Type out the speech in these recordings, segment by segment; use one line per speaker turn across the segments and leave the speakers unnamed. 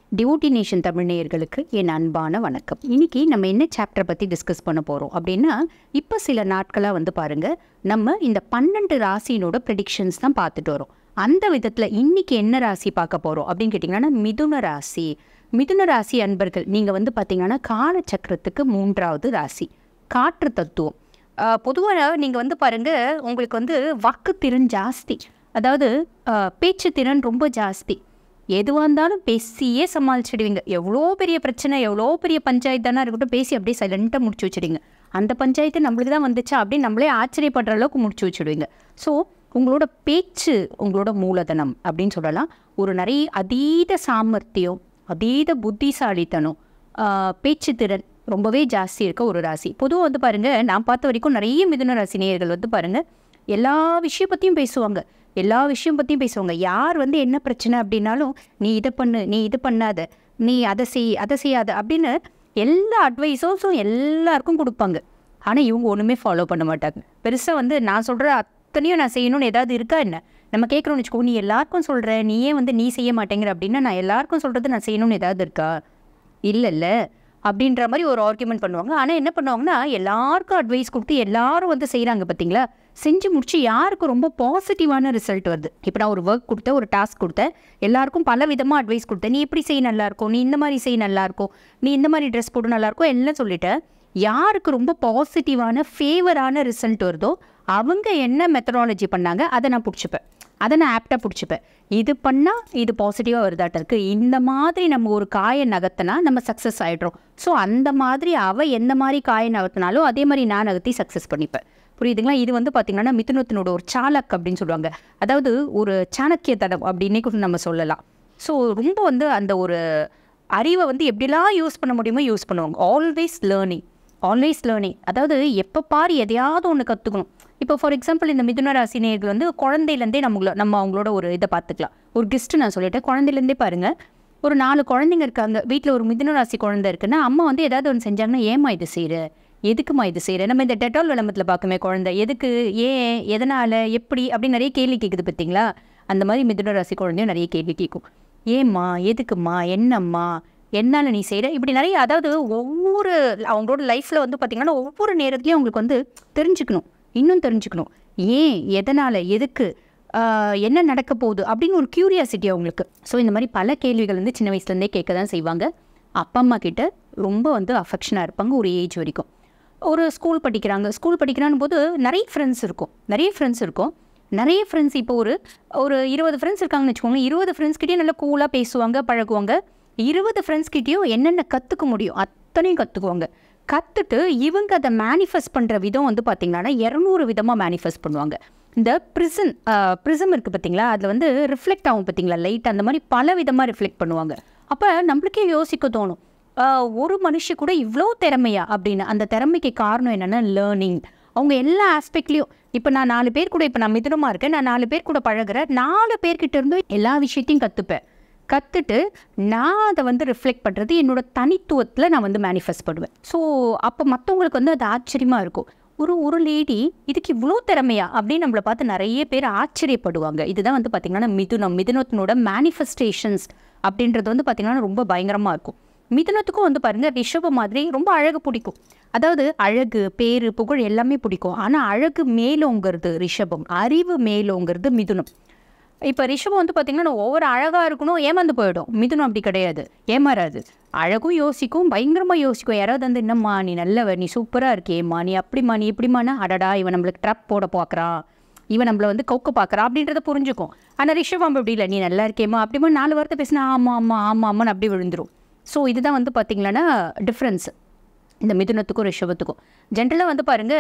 devotee nation Tamil நேயர்களுக்கு என் அன்பான வணக்கம் இன்னைக்கு நம்ம என்ன சாப்டர் பற்றி டிஸ்கஸ் பண்ண போகிறோம் அப்படின்னா இப்போ சில நாட்களாக வந்து பாருங்க நம்ம இந்த பன்னெண்டு ராசியினோட ப்ரெடிக்ஷன்ஸ் தான் பார்த்துட்டு வரோம் அந்த விதத்தில் இன்னைக்கு என்ன ராசி பார்க்க போகிறோம் அப்படின்னு கேட்டிங்கன்னா மிதுன ராசி மிதுன ராசி அன்பர்கள் நீங்கள் வந்து பார்த்தீங்கன்னா காலச்சக்கரத்துக்கு மூன்றாவது ராசி காற்று தத்துவம் பொதுவாக நீங்கள் வந்து பாருங்க உங்களுக்கு வந்து வாக்குத்திறன் ஜாஸ்தி அதாவது ஆஹ், பேச்சு திறன் ரொம்ப ஜாஸ்தி எதுவாக இருந்தாலும் பேசியே சமாளிச்சிடுவீங்க எவ்வளோ பெரிய பிரச்சனை எவ்வளோ பெரிய பஞ்சாயத்தானா இருக்கட்டும் பேசி அப்படியே சைலண்ட்டாக முடிச்சு வச்சிடுவீங்க அந்த பஞ்சாயத்து நம்மளுக்கு தான் வந்துச்சா அப்படின்னு நம்மளே ஆச்சரியப்படுற அளவுக்கு முடிச்சு வச்சிடுவீங்க ஸோ உங்களோட பேச்சு உங்களோட மூலதனம் அப்படின்னு சொல்லலாம் ஒரு நிறைய அதீத சாமர்த்தியம் அதீத புத்திசாலித்தனம் ஆஹ், பேச்சு திறன் ரொம்பவே ஜாஸ்தி இருக்க ஒரு ராசி பொதுவாக வந்து பாருங்க நான் பார்த்த வரைக்கும் நிறைய மிதுன ராசி நேயர்கள் வந்து பாருங்க எல்லா விஷயம் பற்றியும் பேசுவாங்க எல்லா விஷயம் பற்றியும் பேசுவாங்க யார் வந்து என்ன பிரச்சனை அப்படின்னாலும் நீ இதை பண்ணு நீ இது பண்ணாத நீ அதை செய் அதை செய்யாத அப்படின்னு எல்லா அட்வைஸும் எல்லாருக்கும் கொடுப்பாங்க ஆனால் இவங்க ஒன்றுமே ஃபாலோ பண்ண மாட்டாங்க பெருசாக வந்து நான் சொல்கிற அத்தனையும் நான் செய்யணும்னு ஏதாவது இருக்கா என்ன நம்ம கேட்குறோம்னு வச்சுக்கோ நீ எல்லாருக்கும் சொல்கிற நீயே வந்து நீ செய்ய மாட்டேங்கிற அப்படின்னா நான் எல்லாருக்கும் சொல்கிறது நான் செய்யணும்னு ஏதாவது இருக்கா இல்லைல்ல அப்படின்ற மாதிரி ஒரு ஆர்குமெண்ட் பண்ணுவாங்க ஆனால் என்ன பண்ணுவாங்கன்னா எல்லாருக்கும் அட்வைஸ் கொடுத்து எல்லாரும் வந்து செய்கிறாங்க பார்த்தீங்களா செஞ்சு முடிச்சு யாருக்கு ரொம்ப பாசிட்டிவான ரிசல்ட் வருது இப்போ நான் ஒரு ஒர்க் கொடுத்தேன் ஒரு டாஸ்க் கொடுத்தேன் எல்லாருக்கும் பல விதமாக அட்வைஸ் கொடுத்தேன் நீ இப்படி செய் நல்லா இருக்கும் நீ இந்த மாதிரி செய் நல்லா இருக்கும் நீ இந்த மாதிரி ட்ரெஸ் போடு நல்லா இருக்கும் எல்லாம் சொல்லிட்டேன் யாருக்கு ரொம்ப பாசிட்டிவான ஃபேவரான ரிசல்ட் வருதோ அவங்க என்ன மெத்தடாலஜி பண்ணாங்க அதை நான் பிடிச்சிப்பேன் அதை நான் ஆப்டாக பிடிச்சிப்பேன் இது பண்ணால் இது பாசிட்டிவாக வருதாட்ட இருக்குது இந்த மாதிரி நம்ம ஒரு காயை நகர்த்தினா நம்ம சக்ஸஸ் ஆகிடுறோம் ஸோ அந்த மாதிரி அவள் எந்த மாதிரி காயை நகர்த்தினாலும் அதே மாதிரி நான் நகர்த்தி சக்ஸஸ் பண்ணிப்பேன் புரியுதுங்களா இது வந்து பார்த்திங்கன்னா மிதுனத்தினோட ஒரு சாலக் அப்படின்னு சொல்லுவாங்க அதாவது ஒரு சாணக்கியத்தனம் அப்படின்னே கூட நம்ம சொல்லலாம் ஸோ ரொம்ப வந்து அந்த ஒரு அறிவை வந்து எப்படிலாம் யூஸ் பண்ண முடியுமோ யூஸ் பண்ணுவாங்க ஆல்வேஸ் லேர்னிங் ஆல்வேஸ் லேர்னிங் அதாவது எப்போ பாரு எதையாவது ஒன்று கற்றுக்கணும் இப்போ ஃபார் எக்ஸாம்பிள் இந்த மிதுன ராசி நேயர்கள் வந்து குழந்தையிலேருந்தே நம்மள நம்ம அவங்களோட ஒரு இதை பார்த்துக்கலாம் ஒரு கிஸ்ட்டு நான் சொல்லிட்டேன் குழந்தையிலேருந்தே பாருங்கள் ஒரு நாலு குழந்தைங்க இருக்காங்க வீட்டில் ஒரு மிதுன ராசி குழந்தை இருக்குன்னா அம்மா வந்து ஏதாவது ஒன்று செஞ்சாங்கன்னா ஏம்மா இது செய்கிற எதுக்குமா இது செய்கிற நம்ம இந்த டெட்டால் விளம்பரத்தில் பார்க்குமே குழந்தை எதுக்கு ஏன் எதனால் எப்படி அப்படின்னு நிறைய கேள்வி கேட்குது பார்த்தீங்களா அந்த மாதிரி மிதுன ராசி குழந்தையும் நிறைய கேள்வி கேட்கும் ஏம்மா எதுக்குமா என்னம்மா என்னால் நீ செய்கிற இப்படி நிறைய அதாவது ஒவ்வொரு அவங்களோட லைஃப்பில் வந்து பார்த்திங்கன்னா ஒவ்வொரு நேரத்துலையும் அவங்களுக்கு வந்து தெரிஞ்சுக்கணும் இன்னும் தெரிஞ்சுக்கணும் ஏன் எதனால் எதுக்கு ஆஹ், என்ன நடக்க போகுது அப்படின்னு ஒரு க்யூரியாசிட்டி அவங்களுக்கு ஸோ இந்த மாதிரி பல கேள்விகள் வந்து சின்ன வயசுலேருந்தே கேட்க தான் செய்வாங்க அப்பா அம்மா கிட்ட ரொம்ப வந்து அஃபெக்ஷனாக இருப்பாங்க ஒரு ஏஜ் வரைக்கும் ஒரு ஸ்கூல் படிக்கிறாங்க ஸ்கூல் படிக்கிறான்னு போது நிறைய ஃப்ரெண்ட்ஸ் இருக்கும் நிறைய ஃப்ரெண்ட்ஸ் இருக்கும் நிறைய ஃப்ரெண்ட்ஸ் இப்போ ஒரு ஒரு இருபது ஃப்ரெண்ட்ஸ் இருக்காங்கன்னு வச்சுக்கோங்க இருபது ஃப்ரெண்ட்ஸ்கிட்டயும் நல்லா கூலாக பேசுவாங்க பழகுவாங்க இருபது ஃப்ரெண்ட்ஸ்கிட்டயும் என்னென்ன கற்றுக்க முடியும் அத்தனையும் கற்றுக்குவாங்க கற்றுட்டு இவங்க அதை மேனிஃபெஸ்ட் பண்ணுற விதம் வந்து பார்த்திங்கன்னா இரநூறு விதமாக மேனிஃபெஸ்ட் பண்ணுவாங்க இந்த ப்ரிசன் ப்ரிசம் இருக்குது பார்த்தீங்களா அதில் வந்து ரிஃப்ளெக்ட் ஆகும் பார்த்தீங்களா லைட் அந்த மாதிரி பல விதமாக ரிஃப்ளெக்ட் பண்ணுவாங்க அப்போ நம்மளுக்கே யோசிக்க தோணும் ஆஹ் ஒரு மனுஷ கூட இவ்வளோ திறமையா அப்படின்னு அந்த திறமைக்கு காரணம் என்னென்னா லேர்னிங் அவங்க எல்லா ஆஸ்பெக்ட்லேயும் இப்போ நான் நாலு பேர் கூட இப்போ நான் மிதுனமாக இருக்கேன் நான் நாலு பேர் கூட பழகுறேன் நாலு பேர்கிட்ட இருந்து எல்லா விஷயத்தையும் கற்றுப்பேன் கற்றுட்டு நான் அதை வந்து ரிஃப்ளெக்ட் பண்ணுறது என்னோட தனித்துவத்தில் நான் வந்து மேனிஃபெஸ்ட் பண்ணுவேன் ஸோ அப்போ மற்றவங்களுக்கு வந்து அது ஆச்சரியமாக இருக்கும் ஒரு ஒரு லேடி இதுக்கு இவ்வளோ திறமையா அப்படின்னு நம்மளை பார்த்து நிறைய பேர் ஆச்சரியப்படுவாங்க இதுதான் வந்து பார்த்திங்கன்னா மிதுனம் மிதுனத்தினோட மேனிஃபெஸ்டேஷன்ஸ் அப்படின்றது வந்து பார்த்திங்கன்னா ரொம்ப பயங்கரமாக இருக்கும் மிதுனத்துக்கும் வந்து பாருங்க ரிஷபம் மாதிரி ரொம்ப அழகு பிடிக்கும் அதாவது அழகு பேரு புகழ் எல்லாமே பிடிக்கும் ஆனால் அழகு மேலோங்கிறது ரிஷபம் அறிவு மேலோங்கிறது மிதுனம் இப்போ ரிஷபம் வந்து பார்த்திங்கன்னா ஒவ்வொரு அழகாக இருக்கணும் ஏமாந்து போயிடும் மிதுனம் அப்படி கிடையாது ஏமாறாது அழகும் யோசிக்கும் பயங்கரமாக யோசிக்கும் யாராவது வந்து என்னம்மா நீ நல்லவ நீ சூப்பராக இருக்கேம்மா நீ அப்படிம்மா நீ இப்படிம்மானா அடடா இவன் நம்மளுக்கு ட்ரப் போட பார்க்குறான் இவன் நம்மளை வந்து கவுக்க பார்க்குறா அப்படின்றத புரிஞ்சுக்கும் ஆனால் ரிஷபம் அப்படி இல்லை நீ நல்லா இருக்கேம்மா அப்படிமா நாலு வார்த்தை பேசினா ஆமாம் ஆமாம் ஆமாம் ஆமான்னு அப்படி விழுந்துரும் ஸோ இதுதான் வந்து பார்த்திங்கன்னா டிஃப்ரென்ஸ் இந்த மிதுனத்துக்கும் ரிஷபத்துக்கும் ஜென்ரலாக வந்து பாருங்க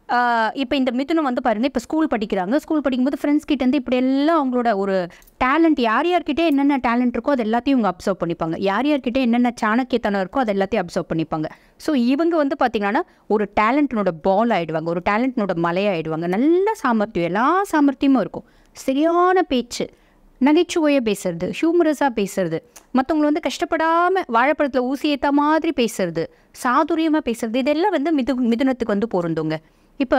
இப்போ இந்த மிதுனம் வந்து பாருங்க இப்போ ஸ்கூல் படிக்கிறாங்க ஸ்கூல் படிக்கும்போது ஃப்ரெண்ட்ஸ் கிட்ட இருந்து இப்படி எல்லாம் அவங்களோட ஒரு டேலண்ட் யார் யார்கிட்ட என்னென்ன டேலண்ட் இருக்கோ அது எல்லாத்தையும் இவங்க அப்சர்வ் பண்ணிப்பாங்க யார் யார்கிட்ட என்னென்ன சாணக்கியத்தனம் இருக்கோ அது எல்லாத்தையும் அப்சர்வ் பண்ணிப்பாங்க ஸோ இவங்க வந்து பார்த்தீங்கன்னா ஒரு டேலண்ட்னோட பால் ஆயிடுவாங்க ஒரு டேலண்ட்னோட மலையாயிடுவாங்க நல்ல சாமர்த்தியம் எல்லா சாமர்த்தியமும் இருக்கும் சரியான பேச்சு நகைச்சுவையாக பேசுறது ஹியூமரஸாக பேசுறது மற்றவங்கள வந்து கஷ்டப்படாமல் வாழைப்பழத்தில் ஊசி ஏற்ற மாதிரி பேசுறது சாதுரியமாக பேசுறது இதெல்லாம் வந்து மிது மிதுனத்துக்கு வந்து பொருந்துங்க இப்போ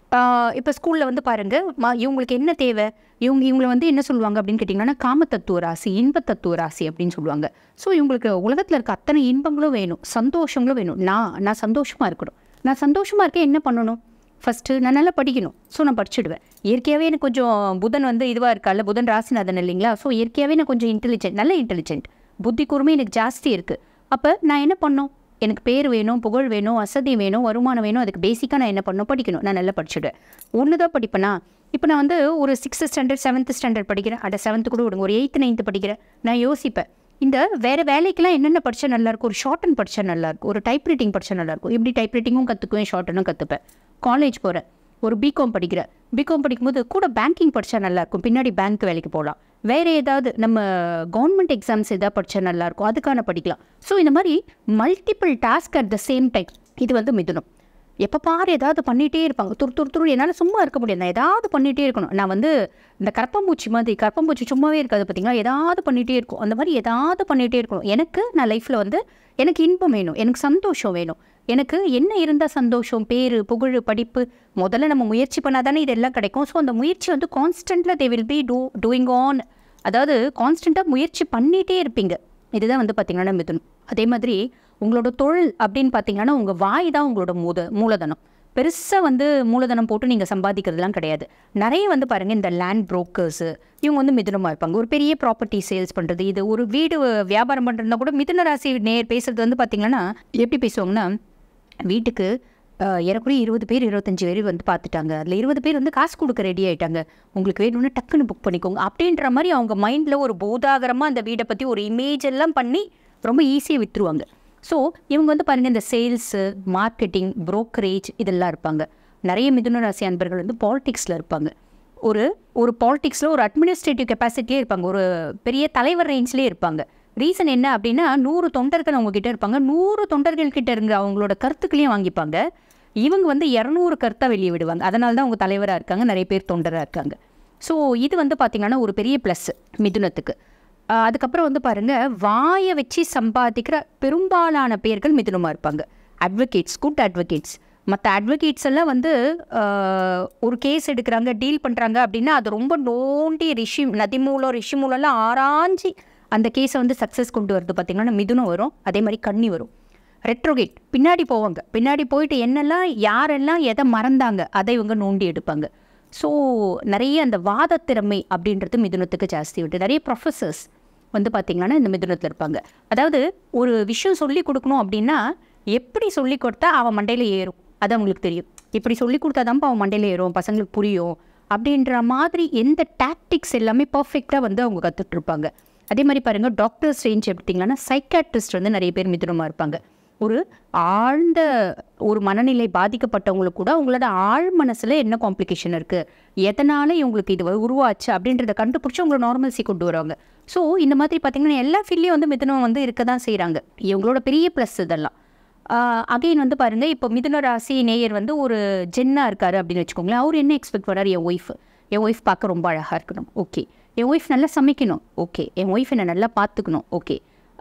இப்போ ஸ்கூலில் வந்து பாருங்கள் ம இவங்களுக்கு என்ன தேவை இவங்க இவங்களை வந்து என்ன சொல்லுவாங்க அப்படின்னு கேட்டிங்கன்னா காமத்தத்துவ ராசி இன்பத்தத்துவ ராசி அப்படின்னு சொல்லுவாங்க ஸோ இவங்களுக்கு உலகத்தில் இருக்க அத்தனை இன்பங்களும் வேணும் சந்தோஷங்களும் வேணும் நான் நான் சந்தோஷமாக இருக்கணும் நான் சந்தோஷமாக இருக்க என்ன பண்ணணும் ஃபஸ்ட்டு நான் நல்லா படிக்கணும் ஸோ நான் படிச்சுடுவேன் இயற்கையாகவே எனக்கு கொஞ்சம் புதன் வந்து இதுவாக இருக்கால புதன் ராசிநாதன் இல்லைங்களா ஸோ இயற்கையாகவே நான் கொஞ்சம் இன்டெலிஜென்ட் நல்ல இன்டெலிஜென்ட் புத்தி கூர்மை எனக்கு ஜாஸ்தி இருக்குது அப்போ நான் என்ன பண்ணணும் எனக்கு பேர் வேணும் புகழ் வேணும் வசதி வேணும் வருமானம் வேணும் அதுக்கு பேசிக்காக நான் என்ன பண்ணணும் படிக்கணும் நான் நல்லா படிச்சுடுவேன் ஒன்று தான் படிப்பேனா இப்போ நான் வந்து ஒரு சிக்ஸ்த் ஸ்டாண்டர்ட் செவன்த் ஸ்டாண்டர்ட் படிக்கிறேன் அட செவன்த்து கூட விடுங்க ஒரு எயித்து நைன்த்து படிக்கிறேன் நான் யோசிப்பேன் இந்த வேறு வேலைக்கெல்லாம் என்னென்ன படித்தா நல்லாயிருக்கும் ஒரு ஷார்ட் அண்ட் படித்தா நல்லாயிருக்கும் ஒரு டைப் ரைட்டிங் படித்தா நல்லாயிருக்கும் இப்படி டைப் ரைட்டிங்கும் கற்றுக்குவேன் ஷார்ட் அண்டும் கற்றுப்பேன் காலேஜ் போகிறேன் ஒரு பிகாம் படிக்கிறேன் பிகாம் படிக்கும்போது கூட பேங்கிங் படித்தா நல்லாயிருக்கும் பின்னாடி பேங்க் வேலைக்கு போகலாம் வேறு ஏதாவது நம்ம கவர்மெண்ட் எக்ஸாம்ஸ் எதாவது படித்தா நல்லாயிருக்கும் அதுக்கான படிக்கலாம் ஸோ இந்த மாதிரி multiple task at the same time இது வந்து மிதுனம் எப்போ பாரு ஏதாவது பண்ணிகிட்டே இருப்பாங்க துரு துரு துரு என்னால் சும்மா இருக்க முடியாது நான் ஏதாவது பண்ணிகிட்டே இருக்கணும் நான் வந்து இந்த கரப்பாம்பூச்சி மாதிரி கரப்பாம்பூச்சி சும்மாவே இருக்காது பார்த்தீங்களா ஏதாவது பண்ணிகிட்டே இருக்கும் அந்த மாதிரி ஏதாவது பண்ணிகிட்டே இருக்கணும் எனக்கு நான் லைஃப்பில் வந்து எனக்கு இன்பம் வேணும் எனக்கு சந்தோஷம் வேணும் எனக்கு என்ன இருந்தால் சந்தோஷம் பேர் புகழ் படிப்பு முதல்ல நம்ம முயற்சி பண்ணால் தானே இதெல்லாம் கிடைக்கும் ஸோ அந்த முயற்சி வந்து கான்ஸ்டண்ட்டில் they will be do doing on அதாவது கான்ஸ்டண்ட்டாக முயற்சி பண்ணிகிட்டே இருப்பீங்க இதுதான் வந்து பார்த்திங்கன்னா மிதுனம் அதே மாதிரி உங்களோட தொழில் அப்படின்னு பார்த்தீங்கன்னா உங்கள் வாய் தான் உங்களோட மூத மூலதனம் பெருசாக வந்து மூலதனம் போட்டு நீங்கள் சம்பாதிக்கிறதுலாம் கிடையாது நிறைய வந்து பாருங்கள் இந்த லேண்ட் புரோக்கர்ஸு இவங்க வந்து மிதுனமாக இருப்பாங்க ஒரு பெரிய ப்ராப்பர்ட்டி சேல்ஸ் பண்ணுறது இது ஒரு வீடு வியாபாரம் பண்ணுறதுனா கூட மிதுன ராசி நேர் பேசுகிறது வந்து பார்த்திங்கன்னா எப்படி பேசுவாங்கன்னா வீட்டுக்கு அஹ், ஏறக்குறைய இருபது பேர் இருபத்தஞ்சி பேர் வந்து பார்த்துட்டாங்க அதில் இருபது பேர் வந்து காசு கொடுக்க ரெடி ஆயிட்டாங்க உங்களுக்கு வேணும்னு டக்குன்னு புக் பண்ணிக்கோங்க அப்படின்ற மாதிரி அவங்க மைண்டில் ஒரு போதாகரமாக அந்த வீடை பற்றி ஒரு இமேஜ் எல்லாம் பண்ணி ரொம்ப ஈஸியாக விற்றுருவாங்க ஸோ இவங்க வந்து பாருங்கள் இந்த சேல்ஸு மார்க்கெட்டிங் brokerage இதெல்லாம் இருப்பாங்க நிறைய மிதுன ராசி அன்பர்கள் வந்து பாலிடிக்ஸில் இருப்பாங்க ஒரு ஒரு பாலிடிக்ஸில் ஒரு அட்மினிஸ்ட்ரேட்டிவ் கெப்பாசிட்டியே இருப்பாங்க ஒரு பெரிய தலைவர் ரேஞ்ச்லேயே இருப்பாங்க ரீசன் என்ன அப்படின்னா நூறு தொண்டர்கள் அவங்க கிட்ட இருப்பாங்க நூறு தொண்டர்கள் கிட்ட இருங்க அவங்களோட கருத்துக்களையும் வாங்கிப்பாங்க இவங்க வந்து இரநூறு கருத்தை வெளியே விடுவாங்க அதனால தான் அவங்க தலைவராக இருக்காங்க நிறைய பேர் தொண்டராக இருக்காங்க ஸோ இது வந்து பார்த்திங்கன்னா ஒரு பெரிய ப்ளஸ் மிதுனத்துக்கு ஆஹ் அதுக்கப்புறம் வந்து பாருங்கள் வாயை வச்சு சம்பாதிக்கிற பெரும்பாலான பேர்கள் மிதுனமாக இருப்பாங்க அட்வொகேட்ஸ் குட் அட்வொகேட்ஸ் மற்ற அட்வொகேட்ஸ் எல்லாம் வந்து ஆஹ், ஒரு கேஸ் எடுக்கிறாங்க டீல் பண்ணுறாங்க அப்படின்னா அது ரொம்ப நோண்டி ரிஷி நதி மூலம் ரிஷி மூலம்லாம் ஆராய்ஞ்சி அந்த கேஸை வந்து சக்ஸஸ் கொண்டு வரது பார்த்திங்கன்னா மிதுனம் வரும் அதே மாதிரி கன்னி வரும் ரெட்ரோகேட் பின்னாடி போவாங்க பின்னாடி போயிட்டு என்னெல்லாம் யாரெல்லாம் எதை மறந்தாங்க அதை இவங்க நோண்டி எடுப்பாங்க ஸோ நிறைய அந்த வாதத் திறமை அப்படின்றது மிதுனத்துக்கு ஜாஸ்தி விட்டு நிறைய ப்ரொஃபஸர்ஸ் வந்து பார்த்திங்கன்னா இந்த மிதுனத்தில் இருப்பாங்க அதாவது ஒரு விஷயம் சொல்லி கொடுக்கணும் அப்படின்னா எப்படி சொல்லி கொடுத்தா அவன் மண்டையில் ஏறும் அது அவங்களுக்கு தெரியும் இப்படி சொல்லி கொடுத்தாதான்ப்பா அவன் மண்டையில் ஏறும் பசங்களுக்கு புரியும் அப்படின்ற மாதிரி எந்த டாக்டிக்ஸ் எல்லாமே பர்ஃபெக்டாக வந்து அவங்க கற்றுட்ருப்பாங்க அதே மாதிரி பாருங்கள் டாக்டர்ஸ் ரேஞ்ச் எடுத்திங்கன்னா சைக்காட்ரிஸ்ட் வந்து நிறைய பேர் மிதுனமாக இருப்பாங்க ஒரு ஆழ்ந்த ஒரு மனநிலை பாதிக்கப்பட்டவங்களுக்கு கூட அவங்களோட ஆழ் மனசில் என்ன காம்ப்ளிகேஷன் இருக்குது எதனால் இவங்களுக்கு இது உருவாச்சு அப்படின்றத கண்டுபிடிச்சி உங்களை நார்மல்சி கொண்டு வருவாங்க ஸோ இந்த மாதிரி பார்த்திங்கன்னா எல்லா ஃபீல்ட்லேயும் வந்து மிதுனம் வந்து இருக்க தான் செய்கிறாங்க இவங்களோட பெரிய ப்ளஸ் இதெல்லாம் அகைன் வந்து பாருங்கள் இப்போ மிதுன ராசி நேயர் வந்து ஒரு ஜென்னாக இருக்காரு அப்படின்னு வச்சுக்கோங்களேன் அவர் என்ன எக்ஸ்பெக்ட் பண்ணார் என் ஒய்ஃப் என் ஒய்ஃப் பார்க்க ரொம்ப அழகாக இருக்கணும் ஓகே என் ஒய்ஃப் நல்லா சமைக்கணும் ஓகே என் ஒய்ஃப் என்னை நல்லா பார்த்துக்கணும் ஓகே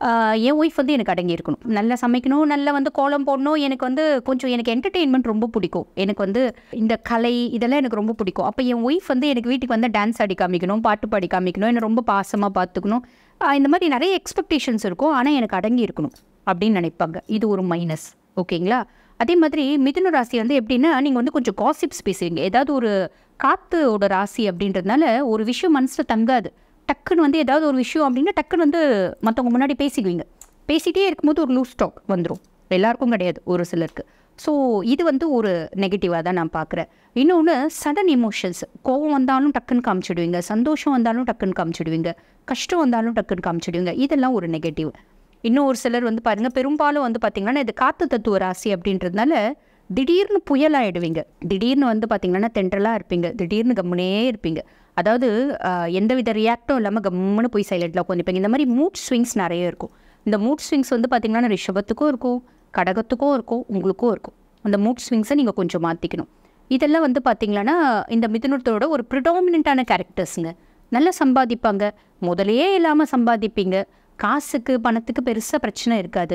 என் ஒய்ஃப் வந்து எனக்கு அடங்கி இருக்கணும் நல்லா சமைக்கணும் நல்லா வந்து கோலம் போடணும் எனக்கு வந்து கொஞ்சம் எனக்கு என்டர்டெயின்மெண்ட் ரொம்ப பிடிக்கும் எனக்கு வந்து இந்த கலை இதெல்லாம் எனக்கு ரொம்ப பிடிக்கும் அப்போ என் ஒய்ஃப் வந்து எனக்கு வீட்டுக்கு வந்து டான்ஸ் ஆடி காமிக்கணும் பாட்டு பாடி காமிக்கணும் என்னை ரொம்ப பாசமாக பார்த்துக்கணும் ஆஹ் இந்த மாதிரி நிறைய எக்ஸ்பெக்டேஷன்ஸ் இருக்கும் ஆனால் எனக்கு அடங்கி இருக்கணும் அப்படின்னு நினைப்பாங்க இது ஒரு மைனஸ் ஓகேங்களா அதே மாதிரி மிதுன ராசி வந்து எப்படின்னா நீங்கள் வந்து கொஞ்சம் காசிப்ஸ் பேசுவீங்க ஏதாவது ஒரு காத்தோட ராசி அப்படின்றதுனால ஒரு விஷயம் மனசில் தங்காது டக்குன்னு வந்து ஏதாவது ஒரு விஷயம் அப்படின்னா டக்குன்னு வந்து மற்றவங்க முன்னாடி பேசிக்குவீங்க பேசிகிட்டே இருக்கும்போது ஒரு லூஸ் ஸ்டாக் வந்துடும் எல்லாருக்கும் கிடையாது ஒரு சிலருக்கு ஸோ இது வந்து ஒரு நெகட்டிவாக தான் நான் பார்க்குறேன் இன்னொன்று சடன் எமோஷன்ஸ் கோவம் வந்தாலும் டக்குன்னு காமிச்சிடுவீங்க சந்தோஷம் வந்தாலும் டக்குன்னு காமிச்சிடுவீங்க கஷ்டம் வந்தாலும் டக்குன்னு காமிச்சிடுவீங்க இதெல்லாம் ஒரு நெகட்டிவ் இன்னும் ஒரு சிலர் வந்து பாருங்கள் பெரும்பாலும் வந்து பார்த்திங்கன்னா இது காத்து தத்துவ ராசி அப்படின்றதுனால திடீர்னு புயலாயிடுவீங்க திடீர்னு வந்து பார்த்திங்கன்னா தென்றலாக இருப்பீங்க திடீர்னு கம்முனே இருப்பீங்க அதாவது ஆஹ், எந்தவித ரியாக்டும் இல்லாமல் கம்முன்னு போய் சைலண்ட்டில் உட்காந்துப்பீங்க இந்த மாதிரி மூட் ஸ்விங்ஸ் நிறைய இருக்கும் இந்த மூட் ஸ்விங்ஸ் வந்து பார்த்திங்கன்னா ரிஷபத்துக்கும் இருக்கும் கடகத்துக்கும் இருக்கும் உங்களுக்கும் இருக்கும் அந்த மூட் ஸ்விங்ஸை நீங்கள் கொஞ்சம் மாற்றிக்கணும் இதெல்லாம் வந்து பார்த்திங்கன்னா இந்த மிதுனத்தோட ஒரு ப்ரிடாமினண்ட்டான கேரக்டர்ஸுங்க நல்லா சம்பாதிப்பாங்க முதலையே இல்லாமல் சம்பாதிப்பீங்க காசுக்கு பணத்துக்கு பெருசாக பிரச்சனை இருக்காது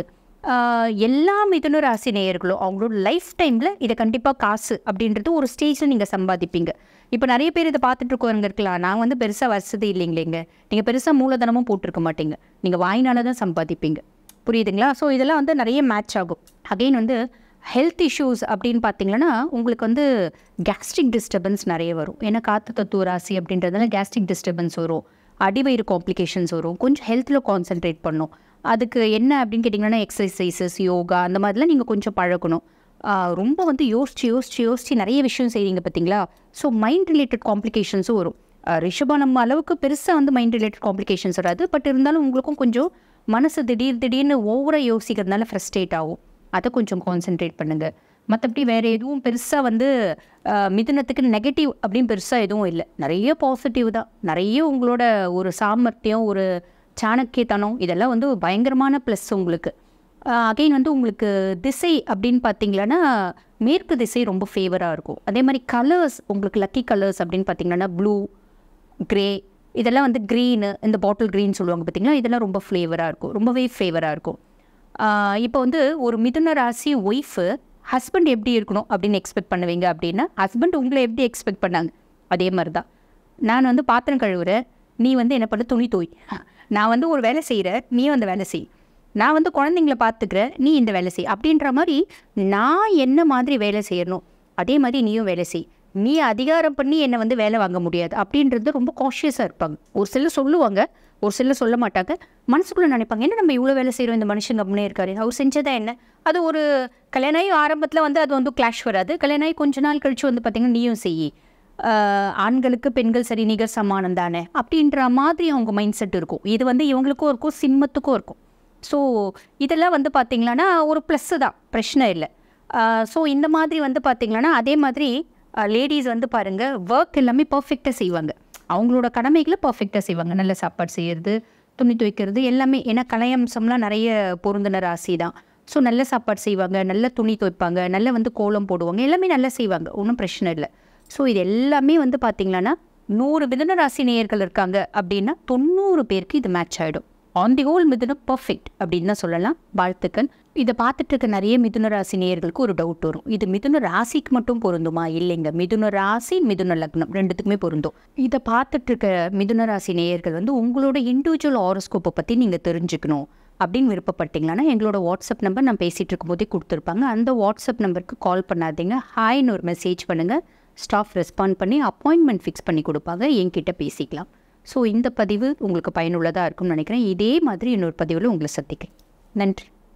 ஆஹ், எல்லா மிதுன ராசி நேயர்களும் அவங்களோட லைஃப் டைமில் இதை கண்டிப்பாக காசு அப்படின்றது ஒரு ஸ்டேஜில் நீங்கள் சம்பாதிப்பீங்க இப்போ நிறைய பேர் இதை பார்த்துட்டு இருக்கவங்க இருக்கலாம் நான் வந்து பெருசாக வசதி இல்லைங்களேங்க நீங்கள் பெருசாக மூலதனமும் போட்டிருக்க மாட்டீங்க நீங்கள் வாயினால தான் சம்பாதிப்பீங்க புரியுதுங்களா ஸோ இதெல்லாம் வந்து நிறைய மேட்ச் ஆகும் அகைன் வந்து ஹெல்த் இஷ்யூஸ் அப்படின்னு பார்த்தீங்கன்னா உங்களுக்கு வந்து கேஸ்ட்ரிக் டிஸ்டர்பன்ஸ் நிறைய வரும் ஏன்னா காத்து தத்துவ ராசி அப்படின்றதுனால கேஸ்ட்ரிக் டிஸ்டர்பன்ஸ் வரும் அடிவயிறு காம்ப்ளிகேஷன்ஸ் வரும் கொஞ்சம் ஹெல்த்தில் கான்சென்ட்ரேட் பண்ணும் அதுக்கு என்ன அப்படின்னு கேட்டிங்கன்னா எக்ஸசைசஸ் யோகா அந்த மாதிரிலாம் நீங்கள் கொஞ்சம் பழகணும் ஆஹ் ரொம்ப வந்து யோசிச்சு யோசிச்சு யோசிச்சு நிறைய விஷயம் செய்றீங்க பார்த்தீங்களா ஸோ மைண்ட் ரிலேட்டட் காம்ப்ளிகேஷன்ஸும் வரும் ஆஹ் ரிஷபா நம்ம அளவுக்கு பெருசாக வந்து மைண்ட் ரிலேட்டட் காம்ப்ளிகேஷன்ஸ் வராது பட் இருந்தாலும் உங்களுக்கும் கொஞ்சம் மனசு திடீர் திடீர்னு ஓவராக யோசிக்கிறதுனால ஃப்ரஸ்ட்ரேட் ஆகும் அதை கொஞ்சம் கான்சென்ட்ரேட் பண்ணுங்கள் மற்றபடி வேறு எதுவும் பெருசாக வந்து ஆஹ், மிதுனத்துக்கு நெகட்டிவ் அப்படின்னு பெருசாக எதுவும் இல்லை நிறைய பாசிட்டிவ் தான் நிறைய உங்களோட ஒரு சாமர்த்தியம் ஒரு சாணக்கியத்தனம் இதெல்லாம் வந்து பயங்கரமான ப்ளஸ் உங்களுக்கு அகைன் வந்து உங்களுக்கு திசை அப்படின்னு பார்த்தீங்கன்னா மேற்கு திசை ரொம்ப ஃபேவராக இருக்கும் அதே மாதிரி கலர்ஸ் உங்களுக்கு லக்கி கலர்ஸ் அப்படின்னு பார்த்தீங்கன்னா ப்ளூ கிரே இதெல்லாம் வந்து க்ரீனு இந்த பாட்டில் க்ரீன் சொல்லுவாங்க பார்த்தீங்களா இதெல்லாம் ரொம்ப ஃப்ளேவராக இருக்கும் ரொம்பவே ஃபேவராக இருக்கும் ஆஹ் இப்போ வந்து ஒரு மிதுன ராசி ஒய்ஃபு ஹஸ்பண்ட் எப்படி இருக்கணும் அப்படின்னு எக்ஸ்பெக்ட் பண்ணுவீங்க அப்படின்னா ஹஸ்பண்ட் உங்களை எப்படி எக்ஸ்பெக்ட் பண்ணாங்க அதே மாதிரி தான் நான் வந்து பாத்திரம் கழுவுறேன் நீ வந்து என்ன பண்ண துணி தோய் நான் வந்து ஒரு வேலை செய்கிறேன் நீ அந்த வேலை செய் நான் வந்து குழந்தைங்கள பார்த்துக்கிறேன் நீ இந்த வேலை செய் அப்படின்ற மாதிரி நான் என்ன மாதிரி வேலை செய்யணும் அதே மாதிரி நீயும் வேலை செய் நீ அதிகாரம் பண்ணி என்னை வந்து வேலை வாங்க முடியாது அப்படின்றது ரொம்ப காஷியஸாக இருப்பாங்க ஒரு சிலர் சொல்லுவாங்க ஒரு சிலர் சொல்ல மாட்டாங்க மனசுக்குள்ளே நினைப்பாங்க என்ன நம்ம இவ்வளோ வேலை செய்கிறோம் இந்த மனுஷன் கம்முனே இருக்காரு அவர் செஞ்சதா என்ன அது ஒரு கல்யாணம் ஆகி ஆரம்பத்தில் வந்து அது வந்து கிளாஷ் வராது கல்யாணம் ஆகி கொஞ்ச நாள் கழிச்சு வந்து பார்த்திங்கன்னா நீயும் செய் ஆஹ் ஆண்களுக்கு பெண்கள் சரி நிகர் சமானம் தானே அப்படின்ற மாதிரி அவங்க மைண்ட் செட் இருக்கும் இது வந்து இவங்களுக்கும் இருக்கும் சிம்மத்துக்கும் இருக்கும் ஸோ இதெல்லாம் வந்து பார்த்திங்கன்னா ஒரு ப்ளஸ்ஸு தான் பிரச்சனை இல்லை ஸோ இந்த மாதிரி வந்து பார்த்திங்கன்னா அதே மாதிரி லேடிஸ் வந்து பாருங்கள் ஒர்க் எல்லாமே பர்ஃபெக்டாக செய்வாங்க அவங்களோட கடமைகளை பர்ஃபெக்டாக செய்வாங்க நல்ல சாப்பாடு செய்கிறது துணி துவைக்கிறது எல்லாமே ஏன்னா கலையம்சம்லாம் நிறைய பொருந்தின ராசி தான் ஸோ நல்ல சாப்பாடு செய்வாங்க நல்ல துணி துவைப்பாங்க நல்ல வந்து கோலம் போடுவாங்க எல்லாமே நல்லா செய்வாங்க ஒன்றும் பிரச்சனை இல்லை ஸோ இது எல்லாமே வந்து பார்த்திங்கன்னா நூறு மிதுன ராசி நேயர்கள் இருக்காங்க அப்படின்னா தொண்ணூறு பேருக்கு இது மேட்ச் ஆகிடும் ஆன் தி ஹோல் மிதுன பர்ஃபெக்ட் அப்படின்னு தான் சொல்லலாம் வாழ்த்துக்கள் இதை பார்த்துட்டு இருக்க நிறைய மிதுன ராசி நேயர்களுக்கு ஒரு டவுட் வரும் இது மிதுன ராசிக்கு மட்டும் பொருந்துமா இல்லைங்க மிதுன ராசி மிதுன லக்னம் ரெண்டுத்துக்குமே பொருந்தும் இதை பார்த்துட்டு இருக்க மிதுன ராசி நேயர்கள் வந்து உங்களோட இண்டிவிஜுவல் ஹாரோஸ்கோப்பை பற்றி நீங்கள் தெரிஞ்சுக்கணும் அப்படின்னு விருப்பப்பட்டீங்கன்னா எங்களோட வாட்ஸ்அப் நம்பர் நான் பேசிகிட்டு இருக்கும்போதே கொடுத்துருப்பாங்க அந்த வாட்ஸ்அப் நம்பருக்கு கால் பண்ணாதீங்க ஹாய்னு ஒரு மெசேஜ் பண்ணுங்கள் ஸ்டாஃப் ரெஸ்பாண்ட் பண்ணி அப்பாயின்மெண்ட் ஃபிக்ஸ் பண்ணி கொடுப்பாங்க என்கிட்ட பேசிக்கலாம் ஸோ இந்த பதிவு உங்களுக்கு பயனுள்ளதாக இருக்கும்னு நினைக்கிறேன் இதே மாதிரி இன்னொரு பதிவில் உங்களை சந்திக்கிறேன் நன்றி